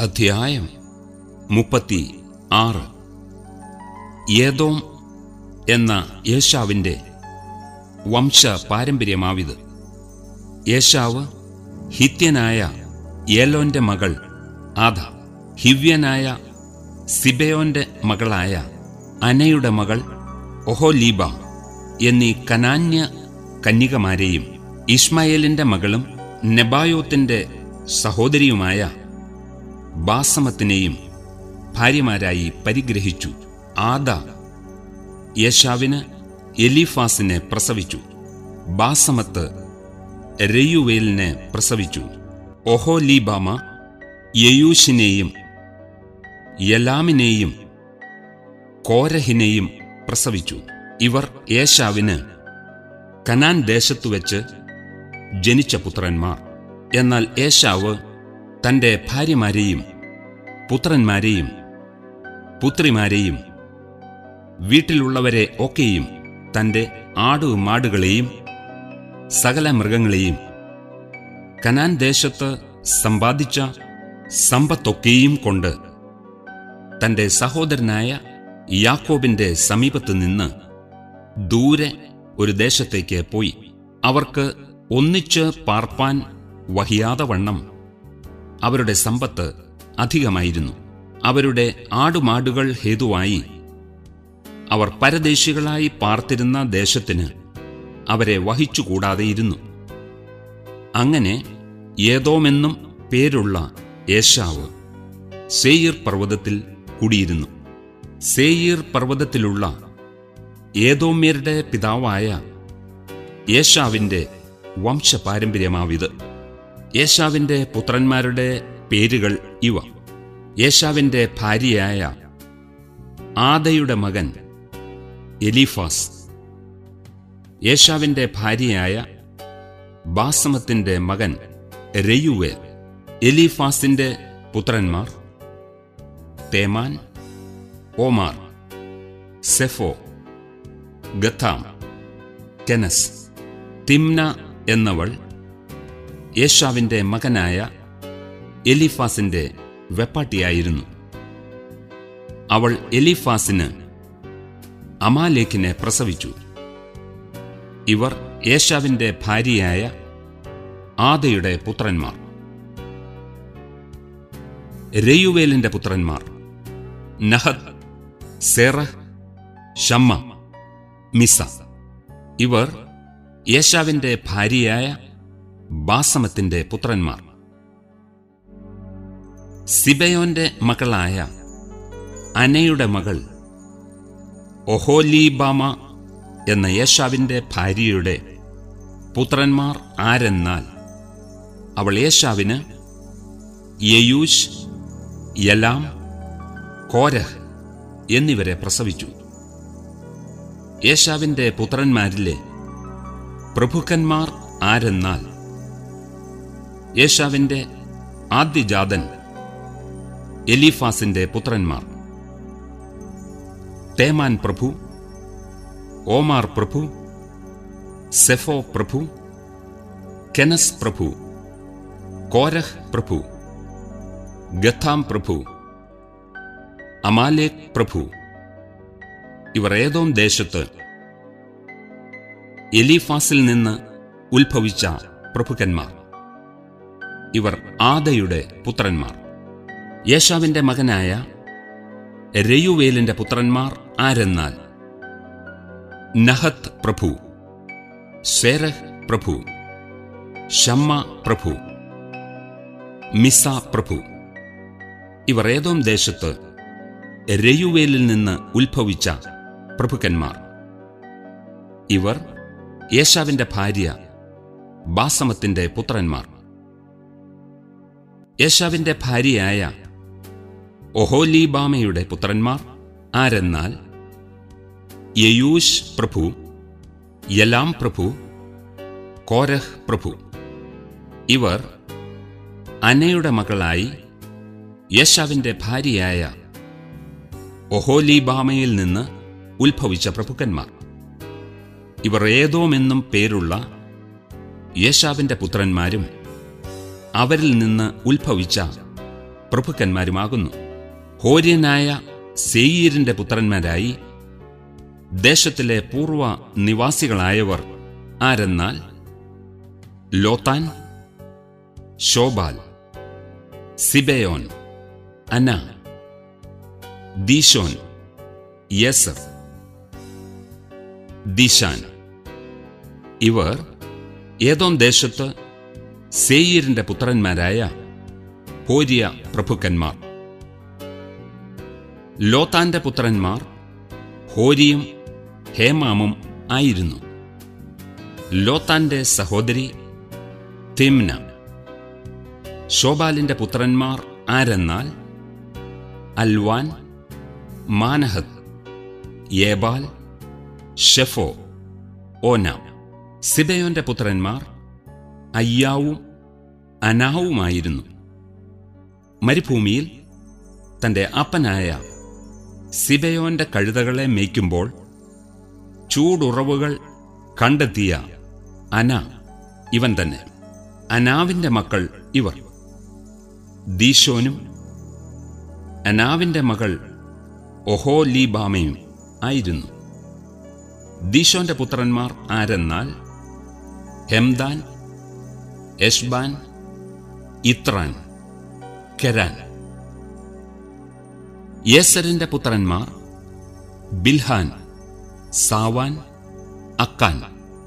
അധ്യായം മുപ്പത്തി ആറ് ഏതോം എന്ന യേശാവിൻ്റെ വംശ പാരമ്പര്യമാവിത് യേശാവ് ഹിത്യനായ ഏലോന്റെ മകൾ ആദ ഹിവ്യനായ സിബയോന്റെ മകളായ അനയുടെ മകൾ ഒഹോലീബ എന്നീ കനാന്യ കന്യകമാരെയും ഇസ്മായേലിന്റെ മകളും നെബായോത്തിന്റെ സഹോദരിയുമായ ബാസമത്തിനെയും ഭാര്യമാരായി പരിഗ്രഹിച്ചു ആദ യേശാവിന് എലീഫാസിനെ പ്രസവിച്ചു ബാസമത്ത് രയുവേലിനെ പ്രസവിച്ചു ഒഹോലീബാമ യയൂഷിനെയും യലാമിനെയും കോരഹിനെയും പ്രസവിച്ചു ഇവർ യേശാവിന് കനാൻ ദേശത്തു വെച്ച് ജനിച്ച പുത്രന്മാർ എന്നാൽ ഏശാവ് തന്റെ ഭാര്യമാരെയും പുത്രന്മാരെയും പുത്രിമാരെയും വീട്ടിലുള്ളവരെ ഒക്കെയും തന്റെ ആടുമാടുകളെയും സകല മൃഗങ്ങളെയും കനാൻ ദേശത്ത് സമ്പാദിച്ച സമ്പത്തൊക്കെയും കൊണ്ട് തന്റെ സഹോദരനായ യാക്കോബിന്റെ സമീപത്ത് നിന്ന് ദൂരെ ഒരു ദേശത്തേക്ക് പോയി അവർക്ക് ഒന്നിച്ച് പാർപ്പാൻ വഹിയാതെ വണ്ണം അവരുടെ സമ്പത്ത് അധികമായിരുന്നു അവരുടെ ആടുമാടുകൾ ഹേതുവായി അവർ പരദേശികളായി പാർത്തിരുന്ന ദേശത്തിന് അവരെ വഹിച്ചുകൂടാതെയിരുന്നു അങ്ങനെ ഏതോമെന്നും പേരുള്ള ഏശാവ് സേയിർ പർവ്വതത്തിൽ കുടിയിരുന്നു സേയിർ പർവ്വതത്തിലുള്ള ഏതോമ്യരുടെ പിതാവായ യേശാവിന്റെ വംശപാരമ്പര്യമാവിത് യേശാവിന്റെ പുത്രന്മാരുടെ പേരുകൾ ഇവ യേശാവിന്റെ ഭാര്യയായ ആദയുടെ മകൻ എലീഫാസ് യേശാവിന്റെ ഭാര്യയായ ബാസമത്തിന്റെ മകൻ രയുവേൽ എലീഫാസിന്റെ പുത്രന്മാർ തേമാൻ ഓമാർ സെഫോ ഗഥാം കെനസ് തിംന എന്നവൾ യേശാവിന്റെ മകനായ എലിഫാസിന്റെ വെപ്പാട്ടിയായിരുന്നു അവൾ എലിഫാസിന് അമാലേക്കിനെ പ്രസവിച്ചു ഇവർ യേശാവിന്റെ ഭാര്യയായ ആദയുടെ പുത്രന്മാർ രയുവേലിന്റെ പുത്രന്മാർ നഹത് സെറഹ് ഷമ്മ മിസ ഇവർ യേശാവിന്റെ ഭാര്യയായ ബാസമത്തിന്റെ പുത്രന്മാർ സിബയോന്റെ മകളായ അനയുടെ മകൾ ഒഹോലീബാമ എന്ന യേശാവിന്റെ ഭാര്യയുടെ പുത്രന്മാർ ആരെന്നാൽ അവൾ യേശാവിന് യയൂഷ് യലാം കോരഹ് എന്നിവരെ പ്രസവിച്ചു യേശാവിന്റെ പുത്രന്മാരിലെ പ്രഭുക്കന്മാർ ആരെന്നാൽ യേശാവിന്റെ ആദ്യജാതൻ എലീഫാസിന്റെ പുത്രന്മാർ തേമാൻ പ്രഭു ഓമാർ പ്രഭു സെഫോ പ്രഭു കെനസ് പ്രഭു കോരഹ് പ്രഭു ഗഥാം പ്രഭു അമാലേക് പ്രഭു ഇവർ ഏതോം ദേശത്ത് എലീഫാസിൽ നിന്ന് ഉത്ഭവിച്ച പ്രഭുക്കന്മാർ ഇവർ ആദയുടെ പുത്രന്മാർ യേശാവിന്റെ മകനായ രയുവേലിന്റെ പുത്രന്മാർ ആരെന്നാൽ നഹത്ത് പ്രഭു സേരഹ് പ്രഭു ഷമ്മ പ്രഭു മിസ പ്രഭു ഇവർ ഏതോം ദേശത്ത് രയുവേലിൽ നിന്ന് ഉത്ഭവിച്ച പ്രഭുക്കന്മാർ ഇവർ യേശാവിന്റെ ഭാര്യ ബാസമത്തിന്റെ പുത്രന്മാർ യേശാവിന്റെ ഭാര്യയായ ഒഹോലീബാമയുടെ പുത്രന്മാർ ആരെന്നാൽ യയൂഷ് പ്രഭു യലാം പ്രഭു കോരഹ് പ്രഭു ഇവർ അനയുടെ മകളായി യേശാവിന്റെ ഭാര്യയായ ഒഹോലീബാമയിൽ നിന്ന് ഉത്ഭവിച്ച പ്രഭുക്കന്മാർ ഇവർ ഏതോമെന്നും പേരുള്ള യേശാവിന്റെ പുത്രന്മാരും അവരിൽ നിന്ന് ഉത്ഭവിച്ച പ്രഭുക്കന്മാരുമാകുന്നു ഹോര്യനായ സെയീരിന്റെ പുത്രന്മാരായി ദേശത്തിലെ പൂർവ നിവാസികളായവർ ആരെന്നാൽ ലോത്താൻ ഷോബാൽ സിബയോൻ അന ദീശോൻ യസർ ദീശാൻ ഇവർ ഏതോം ദേശത്ത് സേയീരിന്റെ പുത്രന്മാരായ ഹോരിയ പ്രഭുക്കന്മാർ ലോത്താന്റെ പുത്രന്മാർ ഹോരിയും ഹേമാമും ആയിരുന്നു ലോത്താന്റെ സഹോദരി തിംന ഷോബാലിന്റെ പുത്രന്മാർ ആരെന്നാൽ അൽവാൻ മാനഹത്ത് ഏബാൽ ഷെഫോ ഓനാം സിബയോന്റെ പുത്രന്മാർ അയ്യാവും അനാവുമായിരുന്നു മരുഭൂമിയിൽ തന്റെ അപ്പനായ സിബയോന്റെ കഴുതകളെ മേയ്ക്കുമ്പോൾ ചൂടുറവുകൾ കണ്ടെത്തിയ അന ഇവൻ തന്നെ അനാവിന്റെ മക്കൾ ഇവർ ദീശോനും അനാവിന്റെ മകൾ ഒഹോലീബാമയും ആയിരുന്നു ദീശോന്റെ പുത്രന്മാർ ആരെന്നാൽ ഹെംദാൻ എഷ്ബാൻ ഇത്രാൻ കെരാൻ യേസരിന്റെ പുത്രന്മാർ ബിൽഹാൻ സാവാൻ അക്കാൻ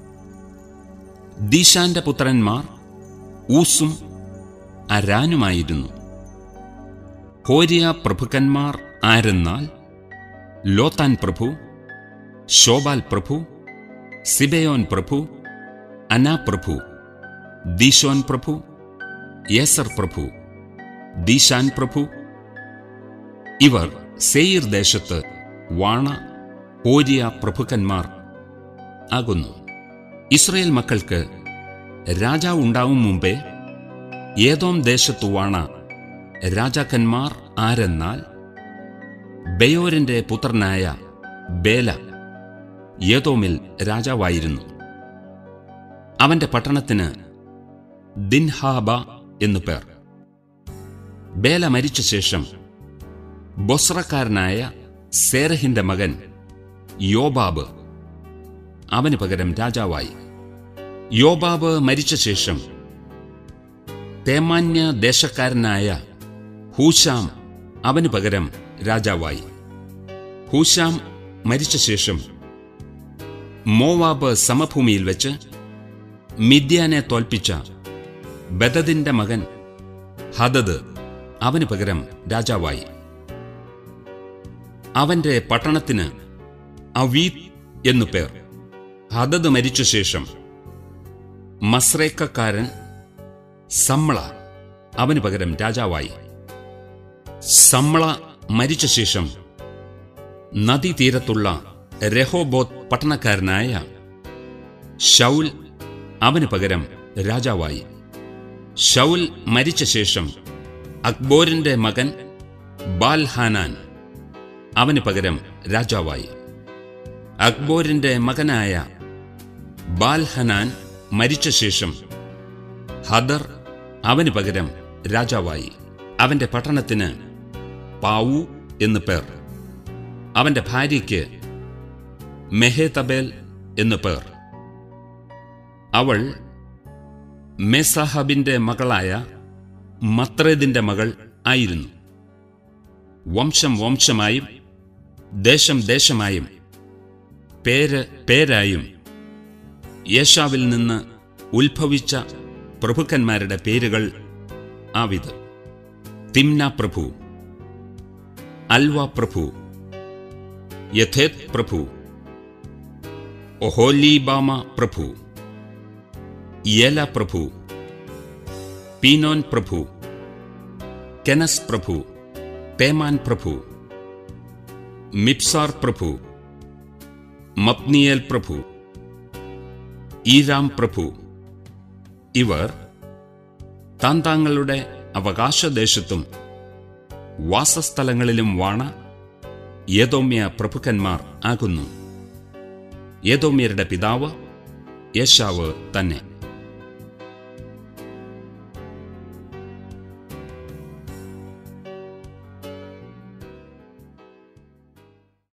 ദീശാന്റെ പുത്രന്മാർ ഊസും അരാനുമായിരുന്നു ഹോരിയ പ്രഭുക്കന്മാർ ആരെന്നാൽ ലോത്താൻ പ്രഭു ശോബാൽ പ്രഭു സിബയോൻ പ്രഭു അനാ പ്രഭു ദീശോൻ പ്രഭു യേസർ പ്രഭു ദീശാൻ പ്രഭു ഇവർ സെയിർ ദേശത്ത് വാണ ഹോരിയ പ്രഭുക്കന്മാർ ആകുന്നു ഇസ്രയേൽ മക്കൾക്ക് രാജാവ് ഉണ്ടാവും മുമ്പേ ഏതോം ദേശത്തു വാണ രാജാക്കന്മാർ ആരെന്നാൽ ബയോരിന്റെ പുത്രനായ ബേല ഏതോമിൽ രാജാവായിരുന്നു അവന്റെ പട്ടണത്തിന് ദിൻഹാബ എന്നു പേർ ബേല മരിച്ച ശേഷം ബൊസ്രക്കാരനായ സേരഹിന്റെ മകൻ യോബാബ് അവന് പകരം രാജാവായി യോബാബ് മരിച്ച ശേഷം തേമാന്യ ദേശക്കാരനായ ഹൂശാം അവന് പകരം രാജാവായി ഹൂശാം മരിച്ച ശേഷം മോവാബ് സമഭൂമിയിൽ വെച്ച് മിദ്യാനെ തോൽപ്പിച്ച ബദദിന്റെ മകൻ ഹദദ് അവന് പകരം രാജാവായി അവന്റെ പട്ടണത്തിന് അവീത് എന്നു പേർ ഹദദ് മരിച്ച ശേഷം മസ്രേക്കക്കാരൻ സമ്മള അവന് പകരം രാജാവായി സമ്മള മരിച്ച ശേഷം നദീതീരത്തുള്ള രഹോബോത്ത് പട്ടണക്കാരനായ ഷൗൽ അവന് പകരം രാജാവായി ഷൗൽ മരിച്ച ശേഷം അക്ബോരിന്റെ മകൻ ബാൽഹാനാൻ അവന് പകരം രാജാവായി അക്ബോരിന്റെ മകനായ ബാൽഹനാൻ മരിച്ച ശേഷം ഹദർ അവന് പകരം രാജാവായി അവന്റെ പട്ടണത്തിന് പാവു എന്നു പേർ അവന്റെ ഭാര്യയ്ക്ക് മെഹേതബേൽ എന്നു പേർ അവൾ മെസാഹബിന്റെ മകളായ മത്രേദിന്റെ മകൾ ആയിരുന്നു വംശം വംശമായും ദേശം ദേശമായും പേര് പേരായും യേശാവിൽ നിന്ന് ഉത്ഭവിച്ച പ്രഭുക്കന്മാരുടെ പേരുകൾ ആവിത് തിംന പ്രഭു അൽവ പ്രഭു യഥേത് പ്രഭു ഒഹോലീബാമ പ്രഭു യേല പ്രഭു പീനോൻ പ്രഭു കെനസ് പ്രഭു തേമാൻ പ്രഭു മിപ്സാർ പ്രഭു മപ്നിയേൽ പ്രഭു ഈരാം പ്രഭു ഇവർ താന്താങ്ങളുടെ അവകാശദേശത്തും വാസസ്ഥലങ്ങളിലും വാണ ഏതോമ്യ പ്രഭുക്കന്മാർ ആകുന്നു ഏതോമ്യരുടെ പിതാവ് യേശാവ് തന്നെ